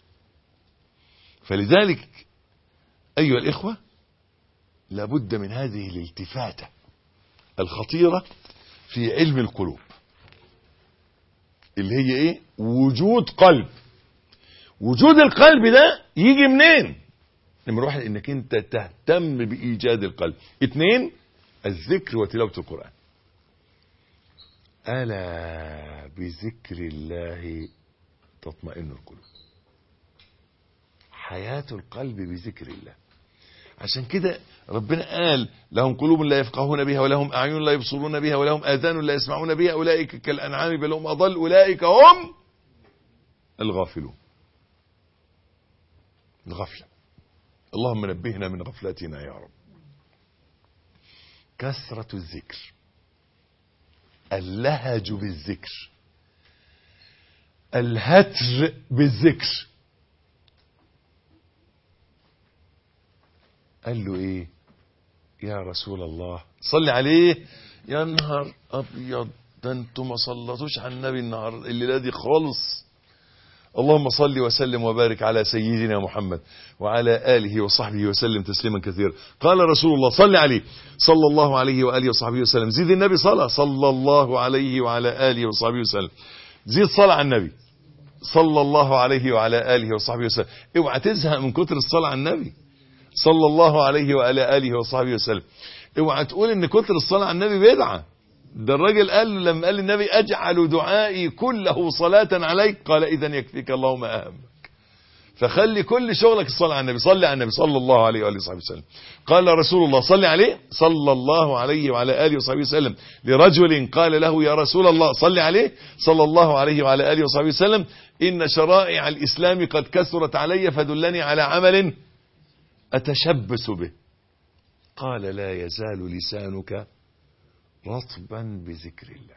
فلذلك ايها الاخوه لابد من هذه الالتفاته الخطيره في علم القلوب اللي هي ايه وجود قلب وجود القلب ده يجي منين نمرة واحد انك انت تهتم بايجاد القلب اتنين الذكر وتلاوة القرآن ألا بذكر الله تطمئن القلوب حياة القلب بذكر الله عشان كده ربنا قال لهم قلوب لا يفقهون بها ولهم أعين لا يبصرون بها ولهم آذان لا يسمعون بها أولئك كالأنعام بل هم أضل أولئك هم الغافلون الغفلة اللهم نبهنا من غفلتنا يا رب كثرة الذكر اللهج بالذكر الهتر بالذكر قال له ايه يا رسول الله صلي عليه يا نهار ابيض ده انتوا ما صلتوش على النبي النهار الليله دي خالص اللهم صل وسلم وبارك على سيدنا محمد وعلى آله وصحبه وسلم تسليما كثيرا قال رسول الله صل عليه صلى الله عليه وآله وصحبه وسلم زيد النبي صلاة صلى الله عليه وعلى آله وصحبه وسلم زيد صلاة على النبي صلى الله عليه وعلى آله وصحبه وسلم اوعى تزهق من كتر الصلاة على النبي صلى الله عليه وعلى آله وصحبه وسلم اوعى تقول ان كتر الصلاة على النبي بدعة ده الراجل قال لما قال النبي اجعل دعائي كله صلاة عليك قال اذا يكفيك اللهم اهمك فخلي كل شغلك الصلاة على النبي صلي على النبي صلى الله عليه وآله وصحبه وسلم قال رسول الله صلي عليه صلى الله عليه وعلى آله وصحبه وسلم لرجل قال له يا رسول الله صلي عليه صلى الله عليه وعلى آله وصحبه وسلم إن شرائع الإسلام قد كثرت علي فدلني على عمل أتشبث به قال لا يزال لسانك رطبا بذكر الله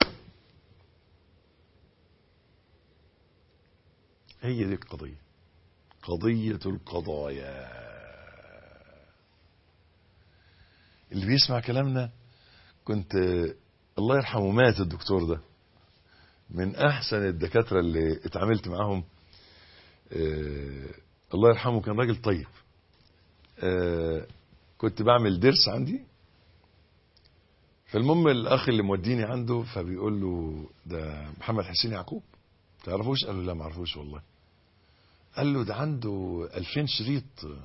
هي دي القضية قضية القضايا اللي بيسمع كلامنا كنت الله يرحمه مات الدكتور ده من احسن الدكاترة اللي اتعاملت معاهم آه الله يرحمه كان راجل طيب آه كنت بعمل درس عندي فالمهم الاخ اللي موديني عنده فبيقول له ده محمد حسين يعقوب تعرفوش قال له لا ما اعرفوش والله قال له ده عنده 2000 شريط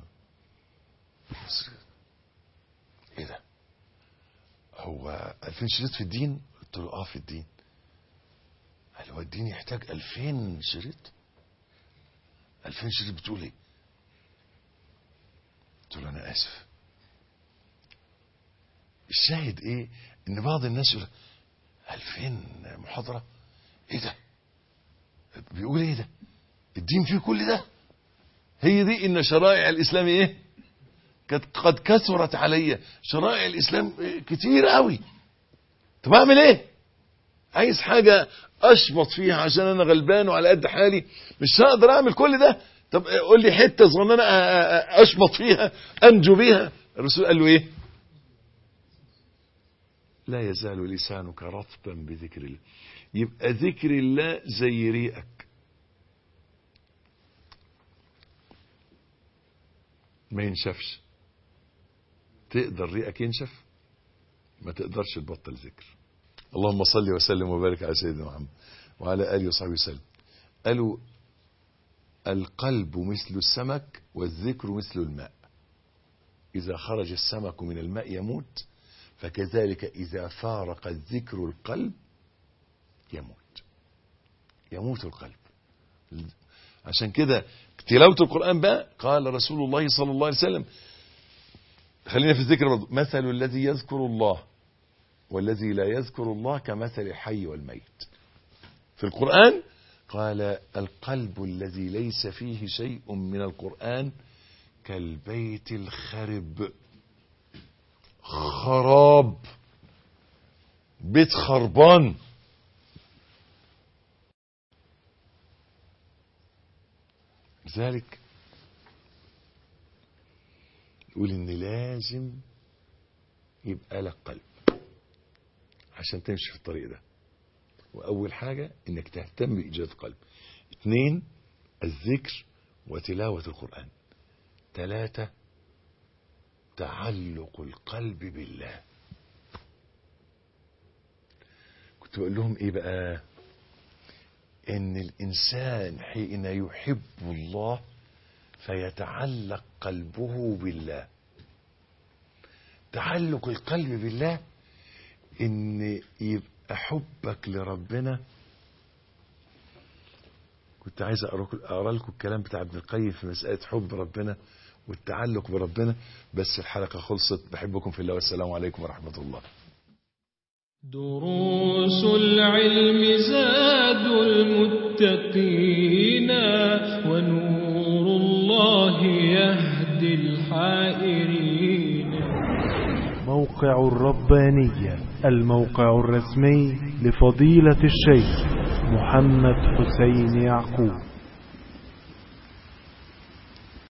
ايه ده هو 2000 شريط في الدين قلت له اه في الدين قال هو الدين يحتاج 2000 شريط 2000 شريط بتقول ايه قلت له انا اسف الشاهد ايه ان بعض الناس يقول 2000 محاضرة ايه ده بيقول ايه ده الدين فيه كل ده هي دي ان شرائع الاسلام ايه قد قد كثرت علي شرائع الاسلام كتير قوي طب اعمل ايه عايز حاجة اشبط فيها عشان انا غلبان وعلى قد حالي مش هقدر اعمل كل ده طب قول لي حتة صغننة اشبط فيها انجو بيها الرسول قال له ايه لا يزال لسانك رطبا بذكر الله يبقى ذكر الله زي ريقك ما ينشفش تقدر ريقك ينشف ما تقدرش تبطل ذكر اللهم صل وسلم وبارك على سيدنا محمد وعلى اله وصحبه وسلم قالوا القلب مثل السمك والذكر مثل الماء اذا خرج السمك من الماء يموت فكذلك إذا فارق الذكر القلب يموت يموت القلب عشان كده تلاوة القرآن بقى قال رسول الله صلى الله عليه وسلم خلينا في الذكر برضو مثل الذي يذكر الله والذي لا يذكر الله كمثل الحي والميت في القرآن قال القلب الذي ليس فيه شيء من القرآن كالبيت الخرب خراب بيت خربان لذلك يقول ان لازم يبقى لك قلب عشان تمشي في الطريق ده واول حاجة انك تهتم بايجاد قلب اثنين الذكر وتلاوة القرآن ثلاثة تعلق القلب بالله كنت بقول لهم ايه بقى ان الانسان حين يحب الله فيتعلق قلبه بالله تعلق القلب بالله ان يبقى حبك لربنا كنت عايز اقرا لكم الكلام بتاع ابن القيم في مساله حب ربنا والتعلق بربنا بس الحلقة خلصت بحبكم في الله والسلام عليكم ورحمة الله دروس العلم زاد المتقين الموقع الرباني الموقع الرسمي لفضيلة الشيخ محمد حسين يعقوب